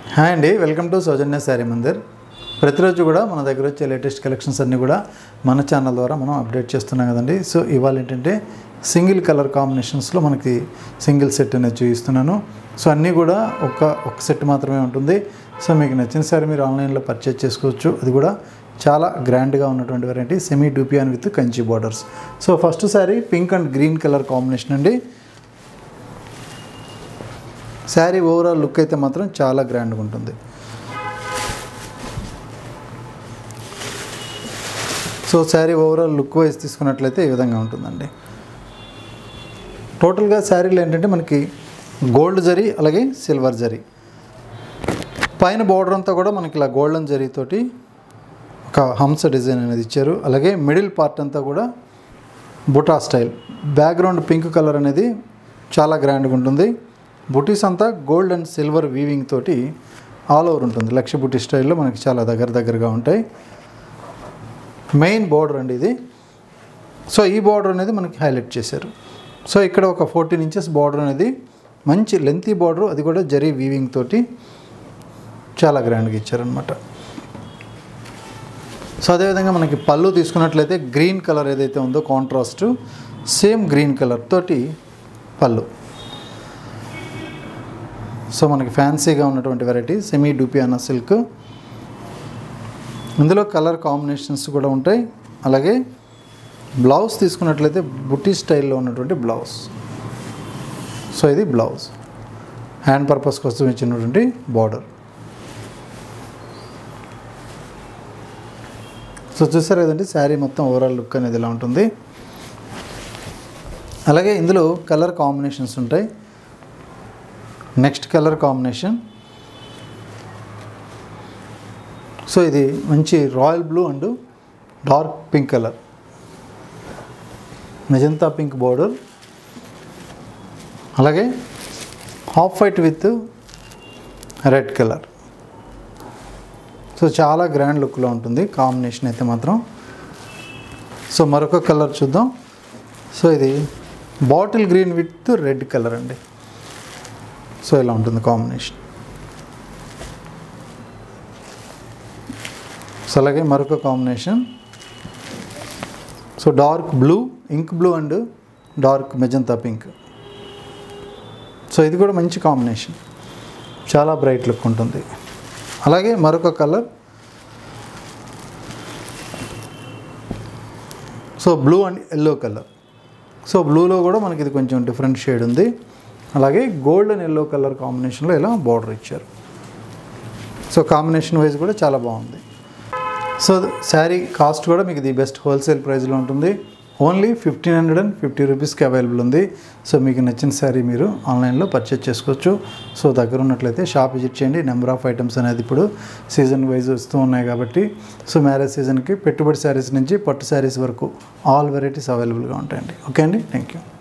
hi అండి welcome to Soujanya Saree Mandir ప్రతిరోజు కూడా మన దగ్గర వచ్చే లేటెస్ట్ కలెక్షన్స్ అన్నీ కూడా మన ఛానల్ ద్వారా మనం అప్డేట్ చేస్తున్నాం కదండి సో ఇవాళ ఏంటంటే సింగిల్ కలర్ కాంబినేషన్స్లో మనకి సింగిల్ సెట్ అనేది చూపిస్తున్నాను సో అన్నీ కూడా ఒక ఒక సెట్ మాత్రమే ఉంటుంది సో మీకు నచ్చిన శారీ మీరు ఆన్లైన్లో పర్చేజ్ చేసుకోవచ్చు అది కూడా చాలా గ్రాండ్గా ఉన్నటువంటి variety semi dupion with Kanchi borders so first sari pink and green colour combination అండి శారీ ఓవరాల్ లుక్ అయితే మాత్రం చాలా గ్రాండ్గా ఉంటుంది so sari overall look wise తీసుకున్నట్లయితే ఈ విధంగా ఉంటుందండి టోటల్గా శారీలు ఏంటంటే మనకి గోల్డ్ జరీ అలాగే సిల్వర్ జరీ పైన బార్డర్ అంతా కూడా మనకి ఇలా గోల్డెన్ జరీతోటి ఒక హంస డిజైన్ అనేది ఇచ్చారు అలాగే మిడిల్ పార్ట్ అంతా కూడా buta style background pink colour అనేది చాలా గ్రాండ్గా ఉంటుంది బుటీస్ అంతా గోల్డ్ అండ్ సిల్వర్ వీవింగ్ తోటి ఆల్ ఓవర్ ఉంటుంది లక్ష బుటీ స్టైల్లో మనకి చాలా దగ్గర దగ్గరగా ఉంటాయి మెయిన్ బార్డర్ అండి ఇది సో ఈ బార్డర్ అనేది మనకి హైలైట్ చేశారు సో ఇక్కడ ఒక ఫోర్టీన్ ఇంచెస్ బార్డర్ అనేది మంచి లెంతీ బార్డర్ అది కూడా జరీ వీవింగ్ తోటి చాలా గ్రాండ్గా ఇచ్చారనమాట సో అదేవిధంగా మనకి పళ్ళు తీసుకున్నట్లయితే గ్రీన్ కలర్ ఏదైతే ఉందో కాంట్రాస్ట్ సేమ్ గ్రీన్ కలర్ తోటి పళ్ళు సో మనకి ఫ్యాన్సీగా ఉన్నటువంటి వెరైటీ సెమీ డూపియానా సిల్క్ ఇందులో కలర్ కాంబినేషన్స్ కూడా ఉంటాయి అలాగే బ్లౌజ్ తీసుకున్నట్లయితే బుట్టి స్టైల్లో ఉన్నటువంటి బ్లౌజ్ సో ఇది బ్లౌజ్ హ్యాండ్ పర్పస్ కోసం ఇచ్చినటువంటి బార్డర్ సో చూసారు కదండి శారీ మొత్తం ఓవరాల్ లుక్ అనేది ఇలా ఉంటుంది అలాగే ఇందులో కలర్ కాంబినేషన్స్ ఉంటాయి నెక్స్ట్ కలర్ కాంబినేషన్ సో ఇది మంచి royal blue and dark pink colour magenta pink border అలాగే half white with red colour so చాలా గ్రాండ్ లుక్లో ఉంటుంది కాంబినేషన్ అయితే మాత్రం సో మరొక కలర్ చూద్దాం సో ఇది bottle green with red colour అండి సో ఇలా ఉంటుంది కాంబినేషన్ సో అలాగే మరొక combination so dark blue ink blue and dark magenta pink so ఇది కూడా మంచి కాంబినేషన్ చాలా బ్రైట్ లుక్ ఉంటుంది అలాగే మరొక colour so blue and yellow colour so బ్లూలో కూడా మనకి ఇది కొంచెం డిఫరెంట్ షేడ్ ఉంది అలాగే గోల్డ్ అండ్ ఎల్లో కలర్ కాంబినేషన్లో ఇలా బార్డర్ ఇచ్చారు సో కాంబినేషన్ వైజ్ కూడా చాలా బాగుంది సో శారీ కాస్ట్ కూడా మీకు ఇది బెస్ట్ హోల్సేల్ ప్రైస్లో ఉంటుంది only fifteen hundred and fifty రూపీస్కి అవైలబుల్ ఉంది సో మీకు నచ్చిన శారీ మీరు ఆన్లైన్లో పర్చేజ్ చేసుకోవచ్చు సో దగ్గర ఉన్నట్లయితే షాప్ విజిట్ చేయండి నెంబర్ ఆఫ్ ఐటమ్స్ అనేది ఇప్పుడు సీజన్ వైజ్ వస్తూ ఉన్నాయి కాబట్టి సో మ్యారేజ్ సీజన్కి పెట్టుబడి శారీస్ నుంచి పట్టు శారీస్ వరకు ఆల్ వెరైటీస్ అవైలబుల్గా ఉంటాయండి ఓకే అండి థ్యాంక్ యూ